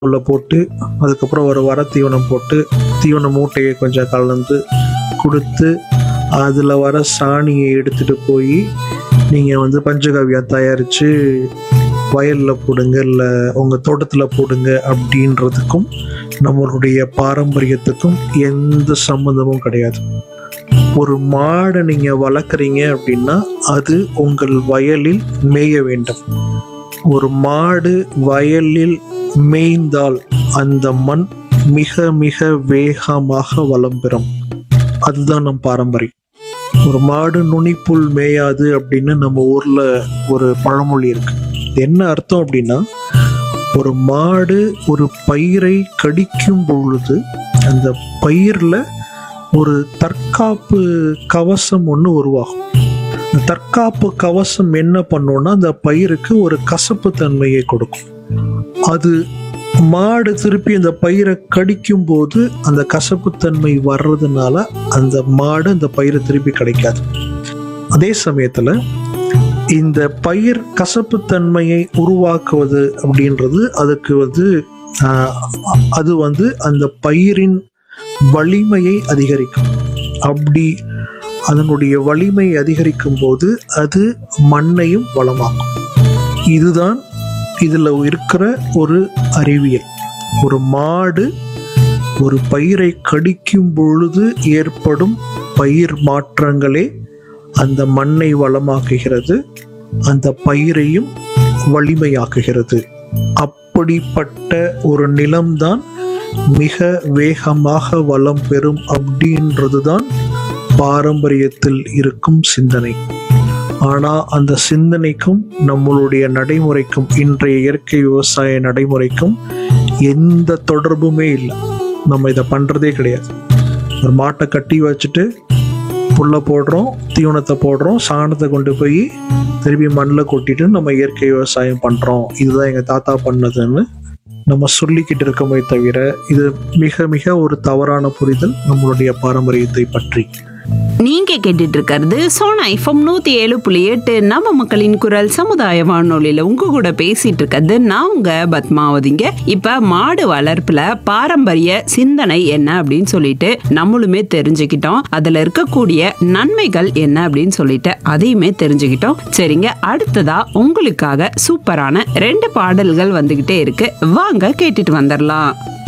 உள்ள போட்டு அதுக்கப்புறம் ஒரு வர தீவனம் போட்டு தீவன மூட்டையை கொஞ்சம் கலந்து கொடுத்து அதில் வர சாணியை எடுத்துகிட்டு போய் நீங்கள் வந்து பஞ்சகவ்யம் தயாரித்து வயலில் போடுங்க இல்லை உங்கள் தோட்டத்தில் போடுங்க அப்படின்றதுக்கும் நம்மளுடைய பாரம்பரியத்துக்கும் எந்த சம்மந்தமும் கிடையாது ஒரு மாடை நீங்கள் வளர்க்குறீங்க அப்படின்னா அது உங்கள் வயலில் மேய வேண்டும் ஒரு மாடு வயலில் மேய்ந்தால் அந்த மண் மிக மிக வேகமாக வளம் பெறும் அதுதான் நம் பாரம்பரியம் ஒரு மாடு நுனிப்புல் மேயாது அப்படின்னு நம்ம ஊர்ல ஒரு பழமொழி இருக்கு இது என்ன அர்த்தம் அப்படின்னா ஒரு மாடு ஒரு பயிரை கடிக்கும் பொழுது அந்த பயிர்ல ஒரு தற்காப்பு கவசம் ஒன்று உருவாகும் இந்த தற்காப்பு கவசம் என்ன பண்ணும்னா அந்த பயிருக்கு ஒரு கசப்பு தன்மையை கொடுக்கும் அது மாடு திருப்பி அந்த பயிரை கடிக்கும் போது அந்த கசப்புத்தன்மை வர்றதுனால அந்த மாடு அந்த பயிரை திருப்பி கிடைக்காது அதே சமயத்துல இந்த பயிர் கசப்புத்தன்மையை உருவாக்குவது அப்படின்றது அதுக்கு வந்து ஆஹ், அது வந்து அந்த பயிரின் வலிமையை அதிகரிக்கும் அப்படி அதனுடைய வலிமை அதிகரிக்கும் போது அது மண்ணையும் வளமாக்கும் இதுதான் இதுல இருக்கிற ஒரு அறிவியல் ஒரு மாடு ஒரு பயிரை கடிக்கும் பொழுது ஏற்படும் பயிர் மாற்றங்களே அந்த மண்ணை வளமாக்குகிறது அந்த பயிரையும் வலிமையாக்குகிறது அப்படிப்பட்ட ஒரு நிலம்தான் மிக வேகமாக வளம் பெறும் அப்படின்றதுதான் பாரம்பரியத்தில் இருக்கும் சிந்தனை ஆனா அந்த சிந்தனைக்கும் நம்மளுடைய நடைமுறைக்கும் இன்றைய இயற்கை விவசாய நடைமுறைக்கும் எந்த தொடர்புமே இல்லை நம்ம இதை பண்றதே கிடையாது ஒரு மாட்டை கட்டி வச்சுட்டு புல்லை போடுறோம் தீவனத்தை போடுறோம் சாணத்தை கொண்டு போய் திருப்பி மண்ணில் கொட்டிட்டு நம்ம இயற்கை விவசாயம் பண்றோம் இதுதான் எங்க தாத்தா பண்ணதுன்னு நம்ம சொல்லிக்கிட்டு இருக்கோமே தவிர இது மிக மிக ஒரு தவறான புரிதல் நம்மளுடைய பாரம்பரியத்தை பற்றி நீங்க கேட்டுட்டு இருக்கிறது சோனா எஃப்எம் நூத்தி ஏழு புள்ளி எட்டு நம்ம மக்களின் குரல் சமுதாய வானொலியில உங்க கூட பேசிட்டு இருக்கிறது நான் உங்க பத்மாவதிங்க இப்ப மாடு வளர்ப்புல பாரம்பரிய சிந்தனை என்ன அப்படின்னு சொல்லிட்டு நம்மளுமே தெரிஞ்சுக்கிட்டோம் அதுல இருக்கக்கூடிய நன்மைகள் என்ன அப்படின்னு சொல்லிட்டு அதையுமே தெரிஞ்சுக்கிட்டோம் சரிங்க அடுத்ததா உங்களுக்காக சூப்பரான ரெண்டு பாடல்கள் வந்துகிட்டே இருக்கு வாங்க கேட்டுட்டு வந்துடலாம்